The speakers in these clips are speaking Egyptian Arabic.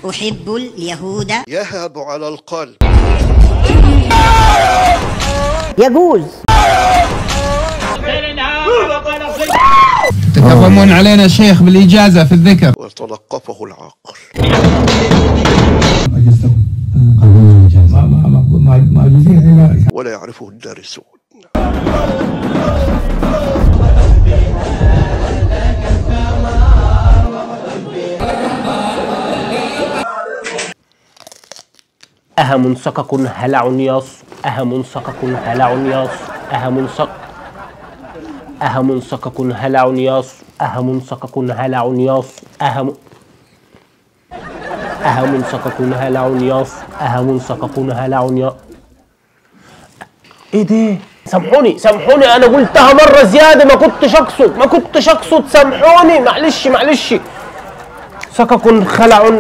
أحب اليهود يهب على القلب يجوز تكرمون علينا شيخ بالإجازة في الذكر ويتلقفه العقل ولا يعرفه الدارسون أهم سقق هلع ياص أهم سقق هلع ياص أهم سق أهم سقق هلع ياص أهم سقق هلع ياص أهم أهم سقق هلع ياص أهم سقق هلع ياص ايه ده سامحوني سامحوني انا قلتها مره زياده ما كنتش اقصد ما كنتش اقصد سامحوني معلش معلش سقق خلع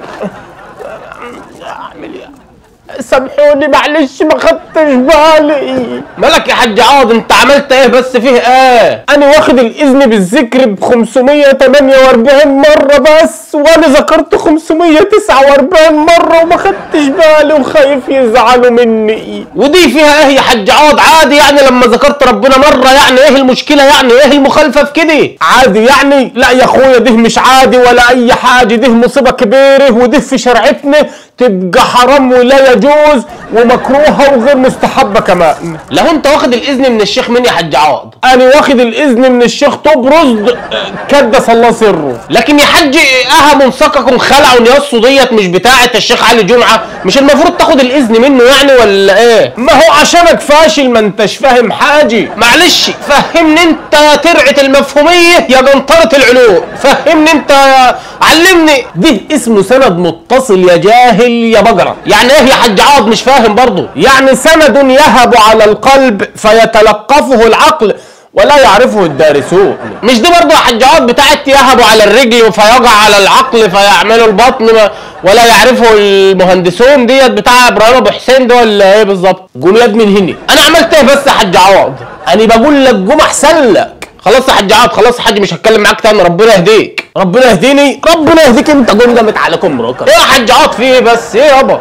سامحوني معلش ما خدتش بالي مالك يا حاج عوض انت عملت ايه بس فيه ايه انا واخد الاذن بالذكر ب 548 مره بس وانا ذكرت 549 مره وما خدتش بالي وخايف يزعلوا مني ودي فيها ايه يا حاج عوض عادي يعني لما ذكرت ربنا مره يعني ايه المشكله يعني ايه المخالفه في كده عادي يعني لا يا اخويا ده مش عادي ولا اي حاجه ده مصيبه كبيره وده في شرعتنا تبقى حرام ولا يجوز ومكروهه وغير مستحبه كمان لو انت واخد الاذن من الشيخ مين يا حاج عوض انا واخد الاذن من الشيخ طبرز كدس الله سره لكن يا حاج اها منسقكم خلع يصوا ديت مش بتاعه الشيخ علي جمعه مش المفروض تاخد الاذن منه يعني ولا ايه ما هو عشانك فاشل ما انتش فاهم حاجه معلش فهمني انت ترعه المفهوميه يا جنطره العلوم فهمني انت يا علمني ده اسمه سند متصل يا جاهل يا بقرة يعني ايه يا حاج عوض مش فاهم برضه يعني سند يهب على القلب فيتلقفه العقل ولا يعرفه الدارسون مش دي برضه يا حاج عوض بتاعت يهبوا على الرجل فيقع على العقل فيعملوا البطن ما- ولا يعرفه المهندسون ديت بتاع ابراهيم ابو حسين ده ولا ايه بالظبط قوم يد من هنا انا عملت ايه بس يا حاج عوض انا بقول لك قوم احسن لك خلاص يا حاج عوض خلاص يا حاج مش هتكلم معاك تاني ربنا يهديك ربنا يهديني ربنا يهديك انت قوم جامد عليكم ركب ايه يا حاج عوض في ايه بس ايه يابا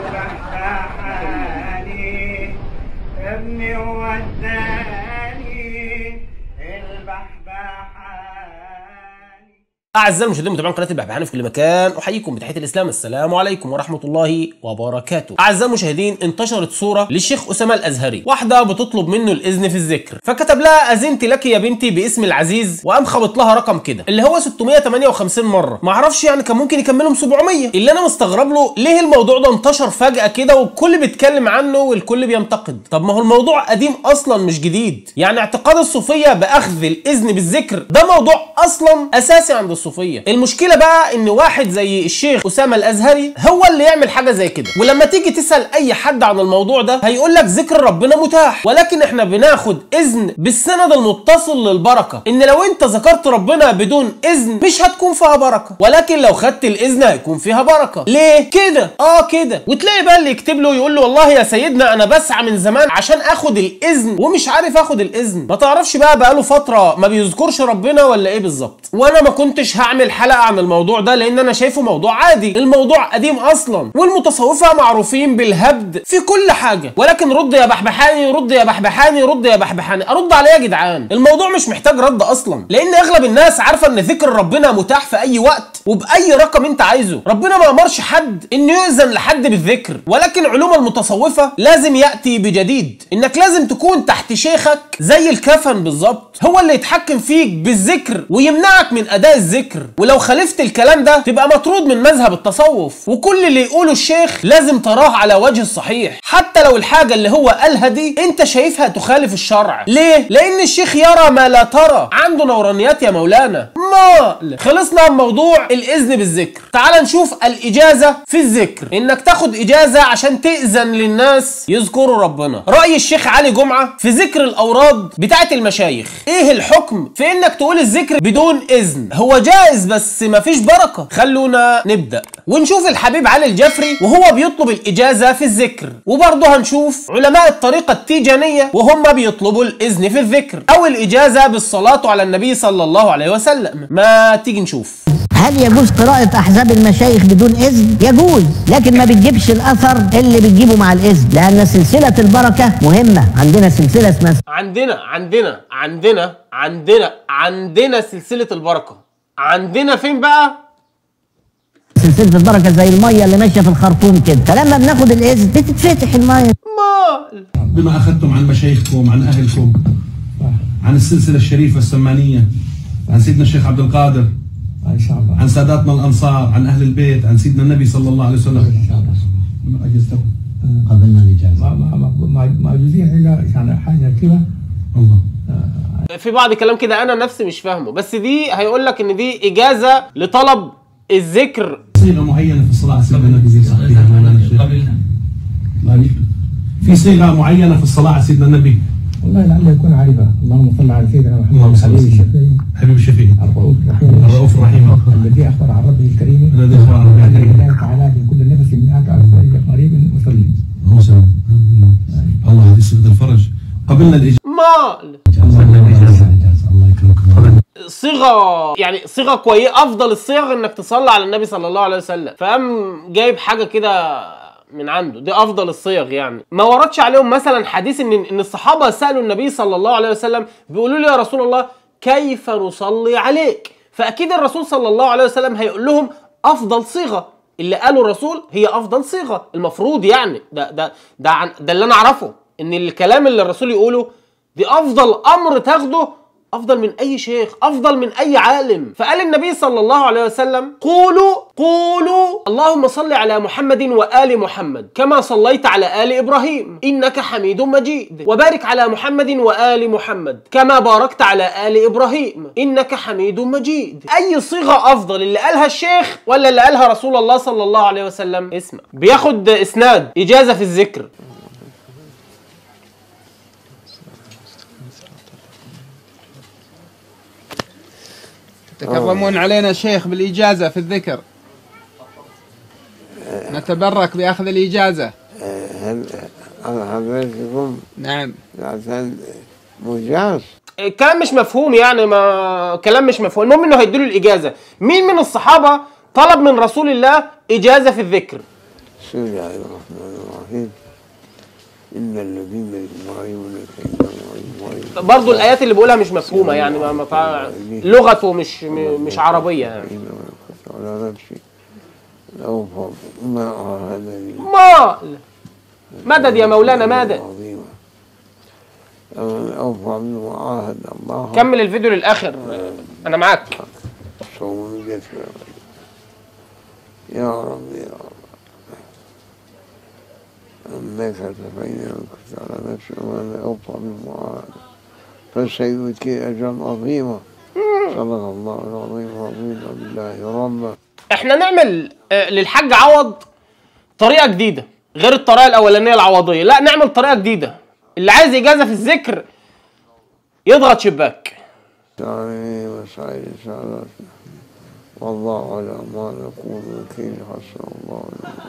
البحبحاني ابني وداني البحبحاني أعزائي المشاهدين متابعين قناة البحبحاني في كل مكان أحييكم بتحية الإسلام السلام عليكم ورحمة الله وبركاته أعزائي المشاهدين انتشرت صورة للشيخ أسامة الأزهري واحدة بتطلب منه الإذن في الذكر فكتب لها أذنت لك يا بنتي باسم العزيز وقام خبط لها رقم كده اللي هو 658 مرة معرفش يعني كان ممكن يكملهم 700 اللي أنا مستغرب له ليه الموضوع ده انتشر فجأة كده والكل بيتكلم عنه والكل بينتقد طب ما هو الموضوع قديم أصلا مش جديد يعني اعتقاد الصوفية بأخذ الإذن بالذكر ده موضوع أصلا أساسي عند الصوفية المشكلة بقى إن واحد زي الشيخ أسامة الأزهري هو اللي يعمل حاجة زي كده ولما تيجي تسأل أي حد عن الموضوع ده هيقول لك ذكر ربنا متاح ولكن إحنا بناخد إذن بالسند المتصل للبركة إن لو أنت ذكرت ربنا بدون إذن مش هتكون فيها بركة ولكن لو خدت الإذن هيكون فيها بركة ليه كده اه كده وتلاقي بقى اللي يكتب له يقول له والله يا سيدنا انا بسعى من زمان عشان اخد الاذن ومش عارف اخد الاذن ما تعرفش بقى بقاله فتره ما بيذكرش ربنا ولا ايه بالظبط وانا ما كنتش هعمل حلقه عن الموضوع ده لان انا شايفه موضوع عادي الموضوع قديم اصلا والمتصوفه معروفين بالهبد في كل حاجه ولكن رد يا بحبحاني رد يا بحبحاني رد يا بحبحاني ارد عليه يا جدعان الموضوع مش محتاج رد اصلا لان اغلب الناس عارفه ان ذكر ربنا متاح في اي وقت وباي رقم انت عايزه ربنا ما امرش حد انه يؤذن لحد بالذكر ولكن علوم المتصوفه لازم ياتي بجديد انك لازم تكون تحت شيخك زي الكفن بالظبط هو اللي يتحكم فيك بالذكر ويمنعك من اداء الذكر ولو خالفت الكلام ده تبقى مطرود من مذهب التصوف وكل اللي يقوله الشيخ لازم تراه على وجه الصحيح حتى لو الحاجه اللي هو قالها دي انت شايفها تخالف الشرع ليه لان الشيخ يرى ما لا ترى عنده نورانيات يا مولانا ما خلصنا من موضوع الاذن بالذكر تعال نشوف الاجازه في الذكر انك تاخد اجازه عشان تاذن للناس يذكروا ربنا راي الشيخ علي جمعه في ذكر الاوراد بتاعه المشايخ ايه الحكم في انك تقول الذكر بدون اذن هو جائز بس مفيش بركه خلونا نبدا ونشوف الحبيب علي الجفري وهو بيطلب الاجازه في الذكر وبرضه هنشوف علماء الطريقه التيجانيه وهم بيطلبوا الاذن في الذكر او الاجازه بالصلاه على النبي صلى الله عليه وسلم ما تيجي نشوف هل يجوز قراءة أحزاب المشايخ بدون إذن؟ يجوز لكن ما بتجيبش الأثر اللي بتجيبه مع الإذن لأن سلسلة البركة مهمة عندنا سلسلة اسمها عندنا عندنا عندنا عندنا عندنا سلسلة البركة عندنا فين بقى؟ سلسلة البركة زي المية اللي ماشية في الخرطوم كده فلما بناخد الإذن بتتفتح المية مال بما أخذتم عن مشايخكم عن أهلكم عن السلسلة الشريفة السمانية عن سيدنا الشيخ عبد القادر ان شاء الله عن ساداتنا الأنصار عن أهل البيت عن سيدنا النبي صلى الله عليه وسلم ان شاء الله بما أجزتكم قبلنا الإجازة ما ما ما ما ما يجوزين الا يعني حاجه كده الله في بعض كلام كده انا نفسي مش فاهمه بس دي هيقول لك ان دي اجازة لطلب الذكر صيغة معينة في الصلاة على سيدنا النبي زي صحيح مولانا الشيخ ما بي- في صيغة معينة في الصلاة على سيدنا النبي والله لعله يكون عارفها اللهم صل على سيدنا اللهم محمد صل الحبيب وسلم. الشفيع حبيب الشفيع الرؤوف الرحيم الرؤوف الرحيم الذي اخبر عن ربه الكريم الذي أخبر عن ربه الكريم. الله تعالى في كل نفس مئات الف قريب مسلم هو سلام آمين. الله هذه صيغة الفرج قبلنا الإجابة مال الله يكرمكم صيغه يعني صيغه كويسه افضل الصيغ انك تصلي على النبي صلى الله عليه وسلم فقام جايب حاجه كده من عنده دي افضل الصيغ يعني ما وردش عليهم مثلا حديث ان ان الصحابه سالوا النبي صلى الله عليه وسلم بيقولوا له يا رسول الله كيف نصلي عليك فاكيد الرسول صلى الله عليه وسلم هيقول لهم افضل صيغه اللي قاله الرسول هي افضل صيغه المفروض يعني ده ده ده, عن ده اللي انا اعرفه ان الكلام اللي الرسول يقوله دي افضل امر تاخده افضل من اي شيخ افضل من اي عالم فقال النبي صلى الله عليه وسلم قولوا قولوا اللهم صل على محمد وال محمد كما صليت على ال ابراهيم انك حميد مجيد وبارك على محمد وال محمد كما باركت على ال ابراهيم انك حميد مجيد اي صيغه افضل اللي قالها الشيخ ولا اللي قالها رسول الله صلى الله عليه وسلم اسمع بياخد اسناد اجازه في الذكر تكرمون علينا شيخ بالإجازة في الذكر نتبرك بأخذ الإجازة هل على حضرتكم نعم عشان مجاز الكلام مش مفهوم يعني ما كلام مش مفهوم المهم انه هيديله الاجازه مين من الصحابه طلب من رسول الله اجازه في الذكر بسم الله الرحمن الرحيم إن الذين يظاهرون كيدهم برضو الايات اللي بقولها مش مفهومه يعني ما ما تع- لغته مش م- مش عربيه يعني على نفسي الأوفى ما عاهدني مال مدد يا مولانا مدد عظيما الأوفى مما عاهد الله كمل الفيديو للاخر انا معاك صوم جسر يا رب يا رب أنك تبين كنت على نفسي وأنا أوفى مما عاهد فسيؤتي أجرا عظيما صدق الله العظيم رضينا بالله ربا احنا نعمل آه، للحاج عوض طريقه جديده غير الطريقه الاولانيه العوضيه لا نعمل طريقه جديده اللي عايز اجازه في الذكر يضغط شباك سعي وسعي سعادتنا والله على ما نقول وكيل حسن الله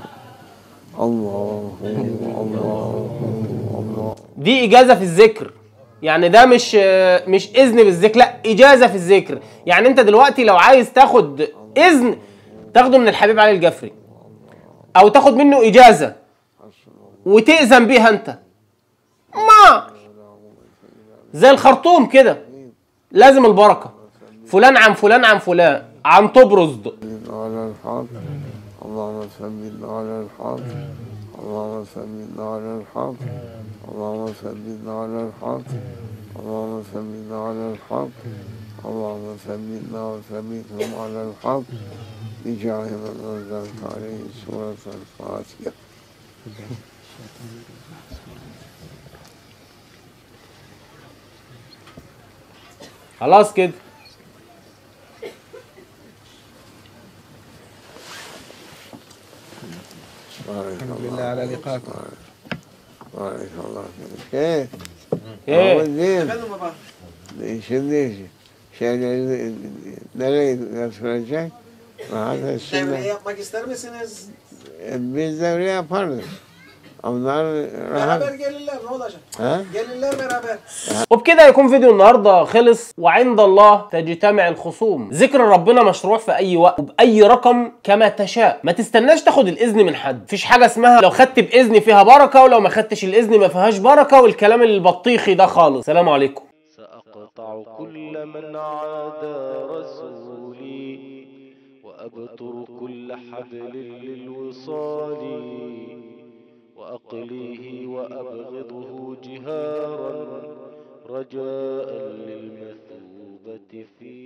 الله الله الله دي اجازه في الذكر يعني ده مش آه، مش اذن بالذكر لا اجازه في الذكر يعني انت دلوقتي لو عايز تاخد اذن تاخده من الحبيب علي الجفري او تاخد منه اجازه وتأذن بيها انت ما زي الخرطوم كده لازم البركه فلان عن فلان عن فلان عن طبرزد على الحق اللهم ثبتنا على الحق اللهم ثبتنا على الحق اللهم ثبتنا على الحق اللهم ثبتنا على الحق اللهم ثبتنا وثبتهم على الحق بجاه من أنزلت عليه سورة الفاتحة خلاص كده بارك الحمد الله لله على لقاكم بارك الله فيك كيف؟ ايه الدين ليش ليش şey nereye götürecek? Rahat etsinler. Devre yapmak ister misiniz? E, Biz devre yaparız. Onlar rahat. Ha? وبكده يكون فيديو النهارده خلص وعند الله تجتمع الخصوم ذكر ربنا مشروع في اي وقت وباي رقم كما تشاء ما تستناش تاخد الاذن من حد مفيش حاجه اسمها لو خدت باذن فيها بركه ولو ما خدتش الاذن ما فيهاش بركه والكلام البطيخي ده خالص سلام عليكم سأقطع كل من عادى رسولي وأبتر كل حبل للوصال وأقليه وأبغضه جهارا رجاء للمثوبة في